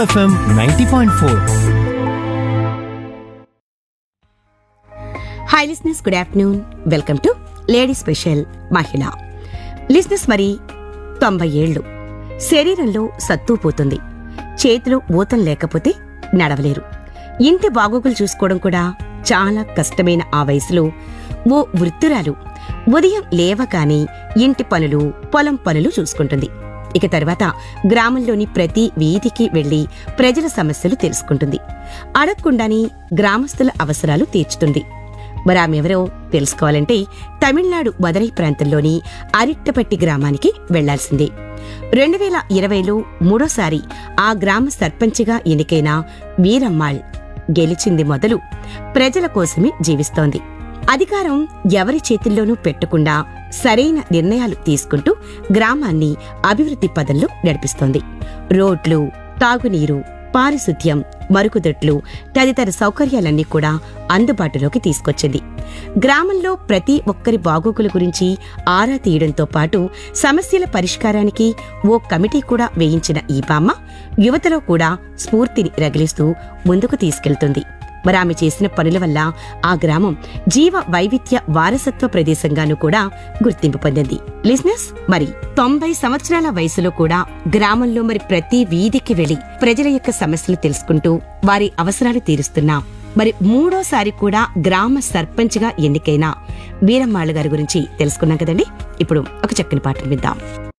FM ninety point four hi listeners good afternoon welcome to lady special మహిళ listeners మరి తొంభై ఏళ్ళు శరీరంలో సత్తు పోతుంది చేతిలో ఊతం లేకపోతే నడవలేరు ఇంటి బాగోగులు చూసుకోవడం కూడా చాలా కష్టమైన ఆ వయసులో ఓ వృత్తురాలు ఉదయం లేవగానే ఇంటి పనులు పొలం పనులు చూసుకుంటుంది ఇక తర్వాత గ్రామంలోని ప్రతి వీధికి వెళ్లి ప్రజల సమస్యలు తెలుసుకుంటుంది అడగకుండానే గ్రామస్తుల అవసరాలు తీర్చుతుంది మరి ఆమె ఎవరో తెలుసుకోవాలంటే తమిళనాడు మదనై ప్రాంతంలోని అరిట్టపట్టి గ్రామానికి వెళ్లాల్సిందే రెండు వేల ఇరవైలో మూడోసారి ఆ గ్రామ సర్పంచిగా ఎన్నికైన వీరమ్మాళ్ గెలిచింది మొదలు ప్రజల కోసమే జీవిస్తోంది అధికారం ఎవరి చేతుల్లోనూ పెట్టకుండా సరైన నిర్ణయాలు తీసుకుంటూ గ్రామాన్ని అభివృద్ధి పదంలో నడిపిస్తోంది రోడ్లు తాగునీరు పారిశుద్ధ్యం మరుగుదొడ్లు తదితర సౌకర్యాలన్నీ కూడా అందుబాటులోకి తీసుకొచ్చింది గ్రామంలో ప్రతి ఒక్కరి బాగోగుల గురించి ఆరా తీయడంతో పాటు సమస్యల పరిష్కారానికి ఓ కమిటీ కూడా వేయించిన ఈ బామ్మ యువతలో కూడా స్ఫూర్తిని రగిలిస్తూ ముందుకు తీసుకెళ్తుంది మరి ఆమె చేసిన పనుల వల్ల ఆ గ్రామం జీవ వైవిధ్య వారసత్వ ప్రదేశంగాను కూడా గుర్తింపు పొందింది లిజినెస్ మరి తొంభై సంవత్సరాల వయసులో కూడా గ్రామంలో మరి ప్రతి వీధికి వెళ్లి ప్రజల యొక్క సమస్యలు తెలుసుకుంటూ వారి అవసరాలు తీరుస్తున్నాం మరి మూడోసారి కూడా గ్రామ సర్పంచ్గా ఎన్నికైన వీరమ్మాళ్ళ గారి గురించి తెలుసుకున్నాం కదండి ఇప్పుడు ఒక చక్కని పాటను విద్దాం